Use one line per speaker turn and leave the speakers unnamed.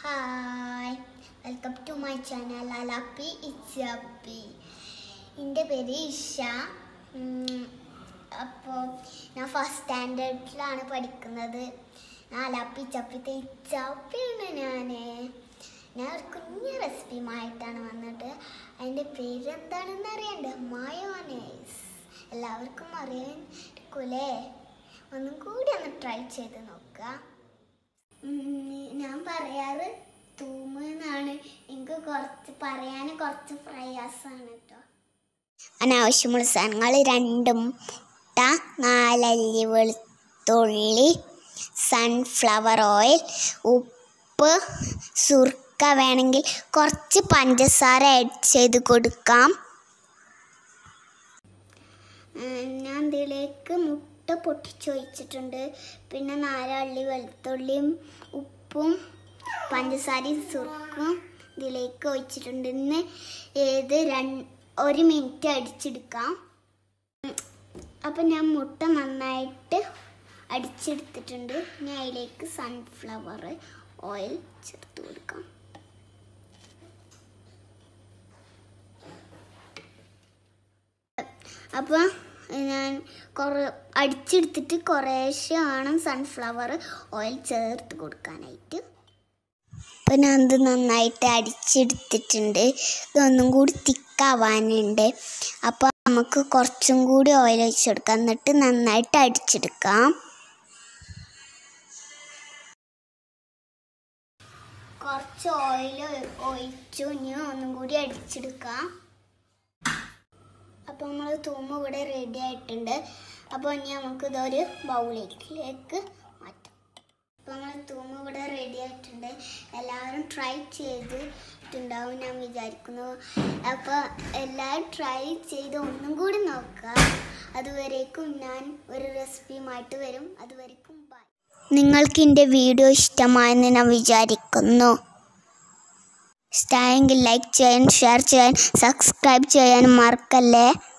hi welcome to my channel Alappi Ichappi എൻ്റെ പേര് ഇഷ അപ്പോൾ ഞാൻ ഫസ്റ്റ് സ്റ്റാൻഡേർഡിലാണ് പഠിക്കുന്നത് ഞാൻ അലാപ്പി ചപ്പിത്തെ ഇച്ചപ്പിയാണ് ഞാൻ ഞാൻ ഒരു കുഞ്ഞു റെസിപ്പിയുമായിട്ടാണ് വന്നിട്ട് അതിൻ്റെ പേര് എന്താണെന്ന് അറിയണ്ടേ മയോനൈസ് എല്ലാവർക്കും അറിയായിരിക്കൂലേ ഒന്നും കൂടി ഒന്ന് ട്രൈ ചെയ്ത് നോക്കുക ഉം, ഞാൻ പറയാറ് തൂമ് എന്നാണ് എനിക്ക് കുറച്ച് പറയാൻ കുറച്ച് പ്രയാസമാണ് കേട്ടോ അനാവശ്യമുള്ള സാധനങ്ങൾ രണ്ടും മുട്ട നാലല്ലി വെളുത്തുള്ളി സൺഫ്ലവർ ഓയിൽ ഉപ്പ് സുർക്ക വേണമെങ്കിൽ കുറച്ച് പഞ്ചസാര ആഡ് ചെയ്ത് കൊടുക്കാം ഉം, ഞാൻ ഇതിലേക്ക് മുട്ട പൊട്ടിച്ചൊഴിച്ചിട്ടുണ്ട് പിന്നെ നാലള്ളി വെളുത്തുള്ളിയും ഉപ്പും പഞ്ചസാരയും സുർക്കും ഇതിലേക്ക് ഒഴിച്ചിട്ടുണ്ട് ഇന്ന് ഏത് രണ്ട് ഒരു മിനിറ്റ് അടിച്ചെടുക്കാം അപ്പം ഞാൻ മുട്ട നന്നായിട്ട് അടിച്ചെടുത്തിട്ടുണ്ട് ഇനി അതിലേക്ക് സൺഫ്ലവർ ഓയിൽ ചേർത്ത് കൊടുക്കാം അപ്പോൾ ഞാൻ കുറേ അടിച്ചെടുത്തിട്ട് കുറേശ്ശെ വേണം സൺഫ്ലവർ ഓയിൽ ചേർത്ത് കൊടുക്കാനായിട്ട് അപ്പം ഞാൻ ഇത് നന്നായിട്ട് അടിച്ചെടുത്തിട്ടുണ്ട് ഇതൊന്നും കൂടി തിക്കാവാനുണ്ട് അപ്പോൾ നമുക്ക് കുറച്ചും കൂടി ഓയിൽ ഒഴിച്ചെടുക്കാം എന്നിട്ട് നന്നായിട്ട് അടിച്ചെടുക്കാം കുറച്ച് ഓയിൽ ഒഴിച്ചു ഇനി ഒന്നും കൂടി അടിച്ചെടുക്കാം അപ്പോൾ നമ്മൾ തൂമ്പ് ഇവിടെ റെഡി ആയിട്ടുണ്ട് അപ്പോൾ ഇനി നമുക്ക് ഇതൊരു ബൗളിലേക്ക് മാറ്റാം അപ്പോൾ നമ്മൾ തൂമ്പ് ഇവിടെ റെഡി ആയിട്ടുണ്ട് എല്ലാവരും ട്രൈ ചെയ്തിട്ടുണ്ടാവും ഞാൻ വിചാരിക്കുന്നു അപ്പോൾ എല്ലാവരും ട്രൈ ചെയ്ത് ഒന്നും കൂടി നോക്കുക അതുവരേക്കും ഞാൻ ഒരു റെസിപ്പിയുമായിട്ട് വരും അതുവരേക്കും ബൈ നിങ്ങൾക്ക് എൻ്റെ വീഡിയോ ഇഷ്ടമായെന്ന് ഞാൻ വിചാരിക്കുന്നു ഇഷ്ടമായെങ്കിൽ ലൈക്ക് ചെയ്യാൻ ഷെയർ ചെയ്യാൻ സബ്സ്ക്രൈബ് ചെയ്യാൻ മറക്കല്ലേ